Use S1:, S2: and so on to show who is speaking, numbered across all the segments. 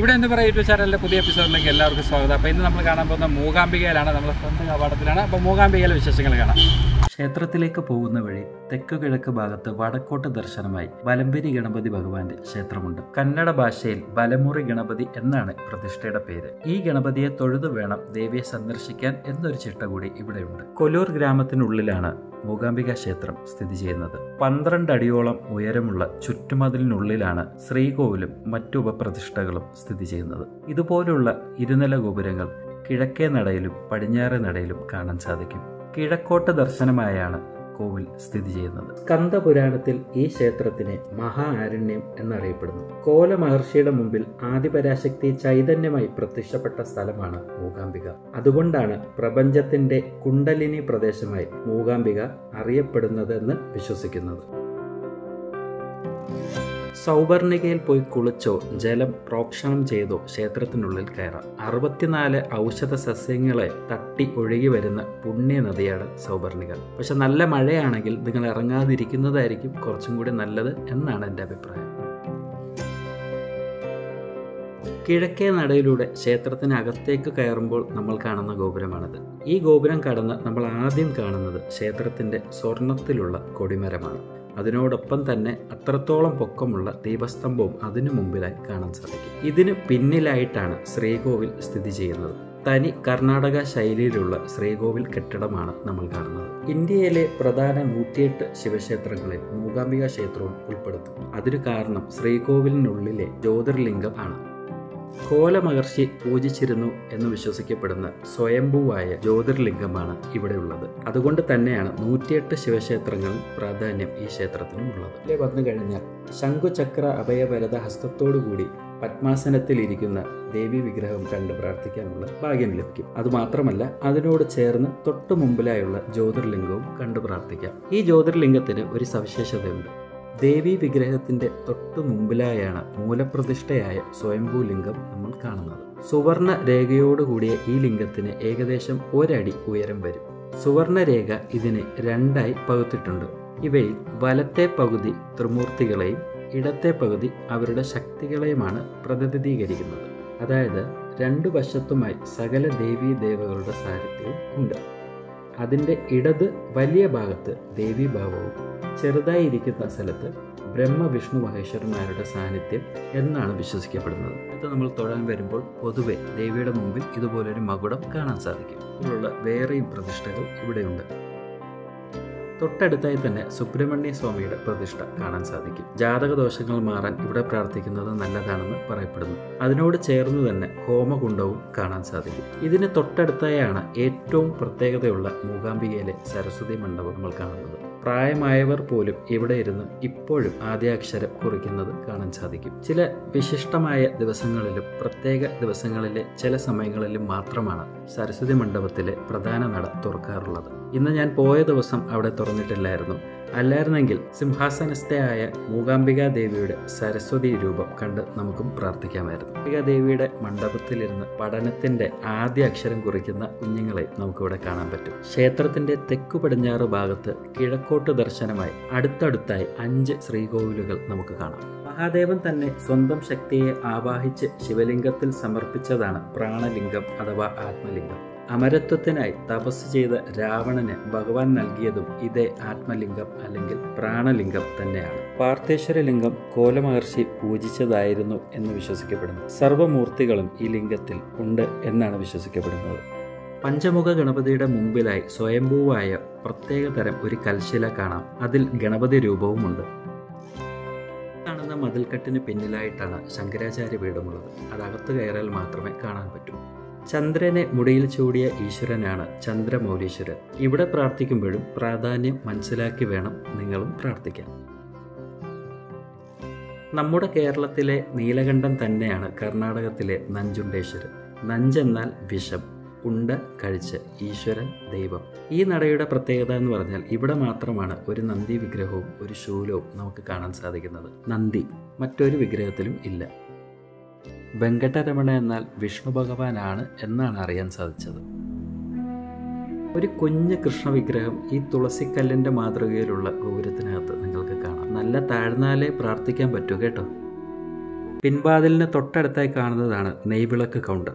S1: ഇവിടെ എന്ന് പറയുക യൂട്യൂബ് ചാനലിൻ്റെ പുതിയ എപ്പിസോഡിലേക്ക് എല്ലാവർക്കും സ്വാഗതം അപ്പോൾ ഇന്ന് നമ്മൾ കാണാൻ പോകുന്ന മൂകാംബികയിലാണ് നമ്മുടെ സ്വന്തം കവാടത്തിലാണ് അപ്പോൾ മൂകാംബികയിലെ വിശേഷങ്ങൾ കാണാം ക്ഷേത്രത്തിലേക്ക് പോകുന്ന വഴി തെക്ക് കിഴക്ക് ഭാഗത്ത് വടക്കോട്ട് ദർശനമായി ബലംബിരി ഗണപതി ഭഗവാന്റെ ക്ഷേത്രമുണ്ട് കന്നഡ ഭാഷയിൽ ബലമുറി ഗണപതി എന്നാണ് പ്രതിഷ്ഠയുടെ പേര് ഈ ഗണപതിയെ തൊഴുതു വേണം ദേവിയെ സന്ദർശിക്കാൻ എന്നൊരു ചിട്ട കൂടി ഇവിടെയുണ്ട് കൊല്ലൂർ ഗ്രാമത്തിനുള്ളിലാണ് മൂകാംബിക ക്ഷേത്രം സ്ഥിതി ചെയ്യുന്നത് പന്ത്രണ്ട് അടിയോളം ഉയരമുള്ള ചുറ്റുമതിലിനുള്ളിലാണ് ശ്രീകോവിലും മറ്റു ഉപപ്രതിഷ്ഠകളും സ്ഥിതി ചെയ്യുന്നത് ഇതുപോലുള്ള ഇരുനില ഗോപുരങ്ങൾ കിഴക്കേ നടയിലും പടിഞ്ഞാറേ നടയിലും കാണാൻ സാധിക്കും കിഴക്കോട്ട് ദർശനമായാണ് കോവിൽ സ്ഥിതി ചെയ്യുന്നത് സ്കന്ദപുരാണത്തിൽ ഈ ക്ഷേത്രത്തിനെ മഹാ ആരണ്യം എന്നറിയപ്പെടുന്നു കോല മഹർഷിയുടെ മുമ്പിൽ ആദിപരാശക്തി ചൈതന്യമായി പ്രത്യക്ഷപ്പെട്ട സ്ഥലമാണ് മൂകാംബിക അതുകൊണ്ടാണ് പ്രപഞ്ചത്തിന്റെ കുണ്ടലിനി പ്രദേശമായി മൂകാംബിക അറിയപ്പെടുന്നതെന്ന് വിശ്വസിക്കുന്നത് സൗവർണികയിൽ പോയി കുളിച്ചോ ജലം പ്രോക്ഷണം ചെയ്തോ ക്ഷേത്രത്തിനുള്ളിൽ കയറാം അറുപത്തിനാല് ഔഷധ സസ്യങ്ങളെ തട്ടി ഒഴുകി വരുന്ന പുണ്യ നദിയാണ് സൗവർണിക പക്ഷെ നല്ല മഴയാണെങ്കിൽ നിങ്ങൾ ഇറങ്ങാതിരിക്കുന്നതായിരിക്കും കുറച്ചും കൂടി നല്ലത് എന്നാണ് എൻ്റെ അഭിപ്രായം കിഴക്കേ നടയിലൂടെ ക്ഷേത്രത്തിനകത്തേക്ക് കയറുമ്പോൾ നമ്മൾ കാണുന്ന ഗോപുരമാണിത് ഈ ഗോപുരം കടന്ന് നമ്മൾ ആദ്യം കാണുന്നത് ക്ഷേത്രത്തിന്റെ സ്വർണത്തിലുള്ള കൊടിമരമാണ് അതിനോടൊപ്പം തന്നെ അത്രത്തോളം പൊക്കമുള്ള ദീപസ്തംഭവും അതിനു മുമ്പിലായി കാണാൻ സാധിക്കും ഇതിന് പിന്നിലായിട്ടാണ് ശ്രീകോവിൽ സ്ഥിതി ചെയ്യുന്നത് തനി കർണാടക ശൈലിയിലുള്ള ശ്രീകോവിൽ കെട്ടിടമാണ് നമ്മൾ കാണുന്നത് ഇന്ത്യയിലെ പ്രധാന നൂറ്റിയെട്ട് ശിവക്ഷേത്രങ്ങളിൽ മൂകാംബിക ക്ഷേത്രവും ഉൾപ്പെടുത്തും അതിന് കാരണം ശ്രീകോവിലിനുള്ളിലെ ജ്യോതിർലിംഗം ആണ് കോല മഹർഷി പൂജിച്ചിരുന്നു എന്ന് വിശ്വസിക്കപ്പെടുന്ന സ്വയംഭൂവായ ജ്യോതിർലിംഗമാണ് ഇവിടെയുള്ളത് അതുകൊണ്ട് തന്നെയാണ് നൂറ്റിയെട്ട് ശിവക്ഷേത്രങ്ങളിൽ പ്രാധാന്യം ഈ ക്ഷേത്രത്തിനും ഉള്ളത് ഇതിലെ വന്നു കഴിഞ്ഞാൽ ശംഖുചക്ര അഭയവരത ഹസ്തത്തോടുകൂടി പത്മാസനത്തിലിരിക്കുന്ന ദേവി വിഗ്രഹം കണ്ട് പ്രാർത്ഥിക്കാനുള്ള ഭാഗ്യം ലഭിക്കും അതുമാത്രമല്ല അതിനോട് ചേർന്ന് തൊട്ടു മുമ്പിലായുള്ള ജ്യോതിർലിംഗവും കണ്ടു പ്രാർത്ഥിക്കാം ഈ ജ്യോതിർലിംഗത്തിന് ഒരു സവിശേഷതയുണ്ട് ദേവി വിഗ്രഹത്തിന്റെ തൊട്ടു മുമ്പിലായാണ് മൂലപ്രതിഷ്ഠയായ സ്വയംഭൂ ലിംഗം നമ്മൾ കാണുന്നത് സുവർണ രേഖയോടുകൂടിയ ഈ ലിംഗത്തിന് ഏകദേശം ഒരടി ഉയരം വരും സുവർണ രേഖ ഇതിനെ രണ്ടായി പകുത്തിട്ടുണ്ട് ഇവയിൽ വലത്തെ പകുതി ത്രിമൂർത്തികളെയും ഇടത്തെ പകുതി അവരുടെ ശക്തികളെയുമാണ് പ്രതിനിധീകരിക്കുന്നത് അതായത് രണ്ടു വശത്തുമായി സകല ദേവീ ദേവകളുടെ സാന്നിധ്യവും ഉണ്ട് അതിൻ്റെ ഇടത് വലിയ ഭാഗത്ത് ദേവീഭാവവും ചെറുതായിരിക്കുന്ന സ്ഥലത്ത് ബ്രഹ്മ വിഷ്ണു മഹേശ്വരന്മാരുടെ സാന്നിധ്യം എന്നാണ് വിശ്വസിക്കപ്പെടുന്നത് ഇത് നമ്മൾ തൊഴാൻ വരുമ്പോൾ പൊതുവെ ദേവിയുടെ മുമ്പിൽ ഇതുപോലൊരു മകുടം കാണാൻ സാധിക്കും ഇതിലുള്ള വേറെയും പ്രതിഷ്ഠകൾ ഇവിടെയുണ്ട് തൊട്ടടുത്തായി തന്നെ സുബ്രഹ്മണ്യ സ്വാമിയുടെ പ്രതിഷ്ഠ കാണാൻ സാധിക്കും ജാതക ദോഷങ്ങൾ മാറാൻ ഇവിടെ പ്രാർത്ഥിക്കുന്നത് നല്ലതാണെന്ന് പറയപ്പെടുന്നു അതിനോട് ചേർന്ന് തന്നെ ഹോമകുണ്ടവും കാണാൻ സാധിക്കും ഇതിന് തൊട്ടടുത്തായാണ് ഏറ്റവും പ്രത്യേകതയുള്ള മൂകാംബികയിലെ സരസ്വതി മണ്ഡപം നമ്മൾ കാണുന്നത് പ്രായമായവർ പോലും ഇവിടെ ഇരുന്ന് ഇപ്പോഴും ആദ്യാക്ഷരം കുറിക്കുന്നത് കാണാൻ സാധിക്കും ചില വിശിഷ്ടമായ ദിവസങ്ങളിലും പ്രത്യേക ദിവസങ്ങളിലെ ചില സമയങ്ങളിലും മാത്രമാണ് സരസ്വതി മണ്ഡപത്തിലെ പ്രധാന നട തുറക്കാറുള്ളത് ഇന്ന് ഞാൻ പോയ ദിവസം അവിടെ തുറന്നിട്ടില്ലായിരുന്നു അല്ലായിരുന്നെങ്കിൽ സിംഹാസനസ്ഥയായ മൂകാംബിക ദേവിയുടെ സരസ്വതി രൂപം കണ്ട് നമുക്കും പ്രാർത്ഥിക്കാമായിരുന്നു മൂകാംബിക ദേവിയുടെ മണ്ഡപത്തിലിരുന്ന് പഠനത്തിന്റെ ആദ്യ അക്ഷരം കുറിക്കുന്ന കുഞ്ഞുങ്ങളെ നമുക്കിവിടെ കാണാൻ പറ്റും ക്ഷേത്രത്തിന്റെ തെക്കു പടിഞ്ഞാറ് ഭാഗത്ത് കിഴക്കോട്ട് ദർശനമായി അടുത്തടുത്തായി അഞ്ച് ശ്രീകോവിലുകൾ നമുക്ക് കാണാം മഹാദേവൻ തന്നെ സ്വന്തം ശക്തിയെ ആവാഹിച്ച് ശിവലിംഗത്തിൽ സമർപ്പിച്ചതാണ് പ്രാണലിംഗം അഥവാ ആത്മലിംഗം അമരത്വത്തിനായി തപസ് ചെയ്ത രാവണന് ഭഗവാൻ നൽകിയതും ഇതേ ആത്മലിംഗം അല്ലെങ്കിൽ പ്രാണലിംഗം തന്നെയാണ് പാർത്ഥേശ്വര ലിംഗം കോലമഹർഷി പൂജിച്ചതായിരുന്നു എന്ന് വിശ്വസിക്കപ്പെടുന്നു സർവമൂർത്തികളും ഈ ലിംഗത്തിൽ ഉണ്ട് എന്നാണ് വിശ്വസിക്കപ്പെടുന്നത് പഞ്ചമുഖ ഗണപതിയുടെ മുമ്പിലായി സ്വയംഭൂവായ പ്രത്യേകതരം ഒരു കൽശില കാണാം അതിൽ ഗണപതി രൂപവുമുണ്ട് കാണുന്ന മതിൽക്കെട്ടിന് പിന്നിലായിട്ടാണ് ശങ്കരാചാര്യ പീഠമുള്ളത് അതകത്ത് കയറിയാൽ മാത്രമേ കാണാൻ പറ്റൂ ചന്ദ്രനെ മുടിയിൽ ചൂടിയ ഈശ്വരനാണ് ചന്ദ്രമൗലീശ്വരൻ ഇവിടെ പ്രാർത്ഥിക്കുമ്പോഴും പ്രാധാന്യം മനസ്സിലാക്കി വേണം നിങ്ങളും പ്രാർത്ഥിക്കാൻ നമ്മുടെ കേരളത്തിലെ നീലകണ്ഠൻ തന്നെയാണ് കർണാടകത്തിലെ നഞ്ചുണ്ടേശ്വരൻ നഞ്ചെന്നാൽ വിഷം ഉണ്ട കഴിച്ച് ഈശ്വരൻ ദൈവം ഈ നടയുടെ പ്രത്യേകത എന്ന് പറഞ്ഞാൽ ഇവിടെ മാത്രമാണ് ഒരു നന്ദി വിഗ്രഹവും ഒരു ശൂലവും നമുക്ക് കാണാൻ സാധിക്കുന്നത് നന്ദി മറ്റൊരു വിഗ്രഹത്തിലും ഇല്ല വെങ്കട്ടരമണ എന്നാൽ വിഷ്ണു ഭഗവാനാണ് എന്നാണ് അറിയാൻ സാധിച്ചത് ഒരു കുഞ്ഞ് കൃഷ്ണ വിഗ്രഹം ഈ തുളസിക്കല്ലിൻ്റെ മാതൃകയിലുള്ള ഗോപുരത്തിനകത്ത് നിങ്ങൾക്ക് കാണാം നല്ല താഴ്ന്നാലേ പ്രാർത്ഥിക്കാൻ പറ്റൂ കേട്ടോ പിൻവാതിലിന് തൊട്ടടുത്തായി കാണുന്നതാണ് നെയ്വിളക്ക് കൗണ്ടർ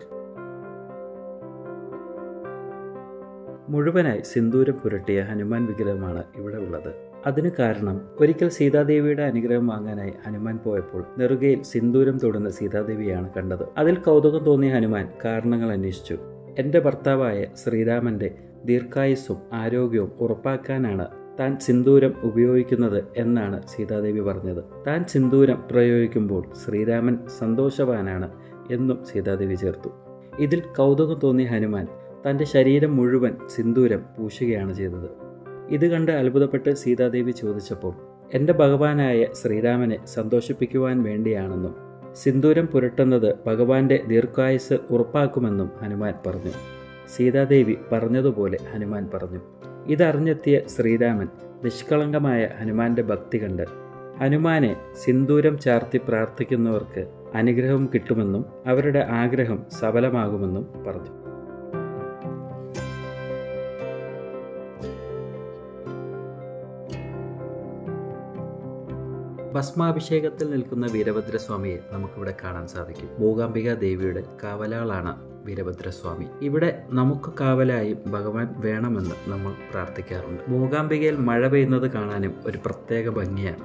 S1: മുഴുവനായി സിന്ദൂരം പുരട്ടിയ ഹനുമാൻ വിഗ്രഹമാണ് ഇവിടെ ഉള്ളത് അതിന് കാരണം ഒരിക്കൽ സീതാദേവിയുടെ അനുഗ്രഹം വാങ്ങാനായി ഹനുമാൻ പോയപ്പോൾ നെറുകയിൽ സിന്ദൂരം തൊടുന്ന സീതാദേവിയാണ് കണ്ടത് അതിൽ കൗതുകം തോന്നിയ ഹനുമാൻ കാരണങ്ങൾ അന്വേഷിച്ചു എൻ്റെ ഭർത്താവായ ശ്രീരാമന്റെ ദീർഘായുസ്സും ആരോഗ്യവും ഉറപ്പാക്കാനാണ് താൻ സിന്ദൂരം ഉപയോഗിക്കുന്നത് എന്നാണ് സീതാദേവി പറഞ്ഞത് താൻ സിന്ദൂരം പ്രയോഗിക്കുമ്പോൾ ശ്രീരാമൻ സന്തോഷവാനാണ് എന്നും സീതാദേവി ചേർത്തു ഇതിൽ കൗതുകം തോന്നിയ ഹനുമാൻ തൻ്റെ ശരീരം മുഴുവൻ സിന്ദൂരം പൂശുകയാണ് ചെയ്തത് ഇത് കണ്ട് അത്ഭുതപ്പെട്ട് സീതാദേവി ചോദിച്ചപ്പോൾ എൻ്റെ ഭഗവാനായ ശ്രീരാമനെ സന്തോഷിപ്പിക്കുവാൻ വേണ്ടിയാണെന്നും സിന്ദൂരം പുരട്ടുന്നത് ഭഗവാന്റെ ദീർഘായുസ് ഉറപ്പാക്കുമെന്നും ഹനുമാൻ പറഞ്ഞു സീതാദേവി പറഞ്ഞതുപോലെ ഹനുമാൻ പറഞ്ഞു ഇതറിഞ്ഞെത്തിയ ശ്രീരാമൻ നിഷ്കളങ്കമായ ഹനുമാന്റെ ഭക്തി കണ്ട് ഹനുമാനെ സിന്ദൂരം ചാർത്തി പ്രാർത്ഥിക്കുന്നവർക്ക് അനുഗ്രഹം കിട്ടുമെന്നും അവരുടെ ആഗ്രഹം സഫലമാകുമെന്നും പറഞ്ഞു ഭസ്മാഭിഷേകത്തിൽ നിൽക്കുന്ന വീരഭദ്രസ്വാമിയെ നമുക്കിവിടെ കാണാൻ സാധിക്കും മൂകാംബിക ദേവിയുടെ കാവലാളാണ് വീരഭദ്രസ്വാമി ഇവിടെ നമുക്ക് കാവലായി ഭഗവാൻ വേണമെന്ന് നമ്മൾ പ്രാർത്ഥിക്കാറുണ്ട് മൂകാംബികയിൽ മഴ പെയ്യുന്നത് കാണാനും ഒരു പ്രത്യേക ഭംഗിയാണ്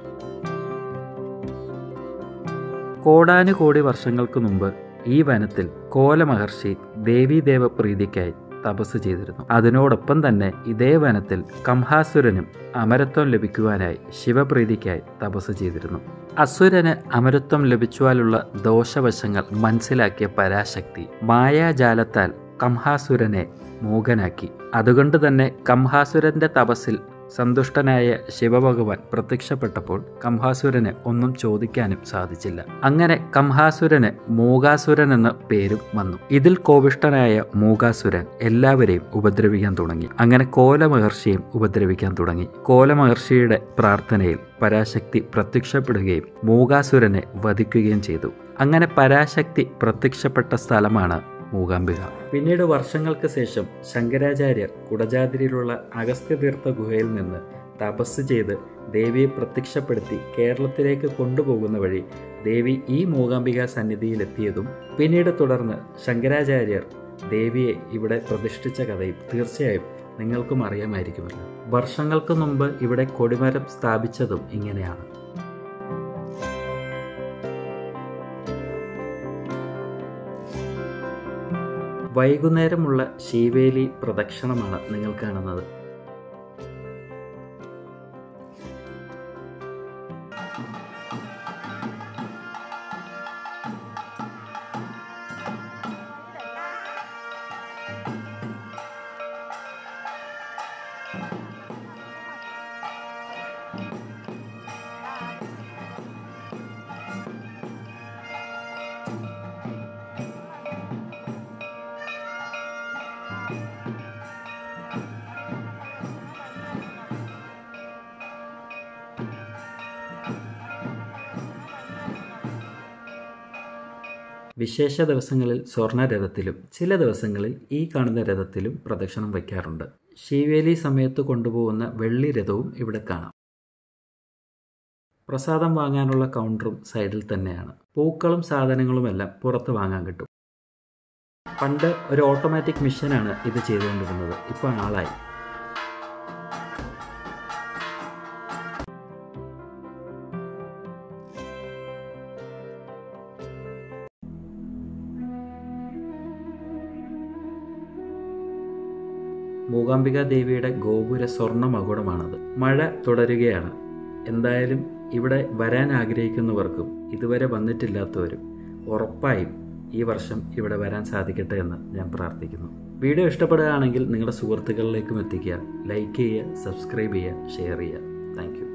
S1: കോടാനുകോടി വർഷങ്ങൾക്ക് മുമ്പ് ഈ വനത്തിൽ കോലമഹർഷി ദേവീദേവ പ്രീതിക്കായി തപസ് ചെയ്തിരുന്നു അതിനോടൊപ്പം തന്നെ ഇതേ വനത്തിൽ കംഹാസുരനും അമരത്വം ലഭിക്കുവാനായി ശിവപ്രീതിക്കായി തപസ് ചെയ്തിരുന്നു അസുരന് അമരത്വം ലഭിച്ചുവാലുള്ള ദോഷവശങ്ങൾ മനസ്സിലാക്കിയ പരാശക്തി മായാജാലത്താൽ കംഹാസുരനെ മൂകനാക്കി അതുകൊണ്ട് തന്നെ കംഹാസുരന്റെ തപസ്സിൽ സന്തുഷ്ടനായ ശിവഭഗവാൻ പ്രത്യക്ഷപ്പെട്ടപ്പോൾ കംഹാസുരന് ഒന്നും ചോദിക്കാനും സാധിച്ചില്ല അങ്ങനെ കംഹാസുരന് മൂകാസുരൻ എന്ന പേരും വന്നു ഇതിൽ കോപിഷ്ടനായ മൂകാസുരൻ എല്ലാവരെയും ഉപദ്രവിക്കാൻ തുടങ്ങി അങ്ങനെ കോലമഹർഷിയും ഉപദ്രവിക്കാൻ തുടങ്ങി കോലമഹർഷിയുടെ പ്രാർത്ഥനയിൽ പരാശക്തി പ്രത്യക്ഷപ്പെടുകയും മൂകാസുരനെ വധിക്കുകയും ചെയ്തു അങ്ങനെ പരാശക്തി പ്രത്യക്ഷപ്പെട്ട സ്ഥലമാണ് മൂകാംബിക പിന്നീട് വർഷങ്ങൾക്ക് ശേഷം ശങ്കരാചാര്യർ കുടജാതിരിയിലുള്ള അഗസ്ത്യതീർത്ഥ ഗുഹയിൽ നിന്ന് തപസ് ചെയ്ത് ദേവിയെ പ്രത്യക്ഷപ്പെടുത്തി കേരളത്തിലേക്ക് കൊണ്ടുപോകുന്ന വഴി ദേവി ഈ മൂകാംബിക സന്നിധിയിലെത്തിയതും പിന്നീട് തുടർന്ന് ശങ്കരാചാര്യർ ദേവിയെ ഇവിടെ പ്രതിഷ്ഠിച്ച കഥയും തീർച്ചയായും നിങ്ങൾക്കും അറിയാമായിരിക്കുമല്ലോ വർഷങ്ങൾക്ക് മുമ്പ് ഇവിടെ കൊടിമരം സ്ഥാപിച്ചതും ഇങ്ങനെയാണ് വൈകുന്നേരമുള്ള ശീവേലി പ്രദക്ഷിണമാണ് നിങ്ങൾ കാണുന്നത് വിശേഷ ദിവസങ്ങളിൽ സ്വർണ്ണ രഥത്തിലും ചില ദിവസങ്ങളിൽ ഈ കാണുന്ന രഥത്തിലും പ്രദക്ഷിണം വയ്ക്കാറുണ്ട് ശീവേലി സമയത്ത് കൊണ്ടുപോകുന്ന വെള്ളി രഥവും ഇവിടെ കാണാം പ്രസാദം വാങ്ങാനുള്ള കൗണ്ടറും സൈഡിൽ തന്നെയാണ് പൂക്കളും സാധനങ്ങളുമെല്ലാം പുറത്ത് വാങ്ങാൻ കിട്ടും പണ്ട് ഒരു ഓട്ടോമാറ്റിക് മിഷനാണ് ഇത് ചെയ്തുകൊണ്ടിരുന്നത് ഇപ്പോൾ ആളായി മൂകാംബിക ദേവിയുടെ ഗോപുര സ്വർണ്ണ മകുടമാണത് മഴ തുടരുകയാണ് എന്തായാലും ഇവിടെ വരാൻ ആഗ്രഹിക്കുന്നവർക്കും ഇതുവരെ വന്നിട്ടില്ലാത്തവരും ഉറപ്പായും ഈ വർഷം ഇവിടെ വരാൻ സാധിക്കട്ടെ എന്ന് ഞാൻ പ്രാർത്ഥിക്കുന്നു വീഡിയോ ഇഷ്ടപ്പെടുകയാണെങ്കിൽ നിങ്ങളുടെ സുഹൃത്തുക്കളിലേക്കും എത്തിക്കുക ലൈക്ക് ചെയ്യുക സബ്സ്ക്രൈബ് ചെയ്യുക ഷെയർ ചെയ്യുക താങ്ക്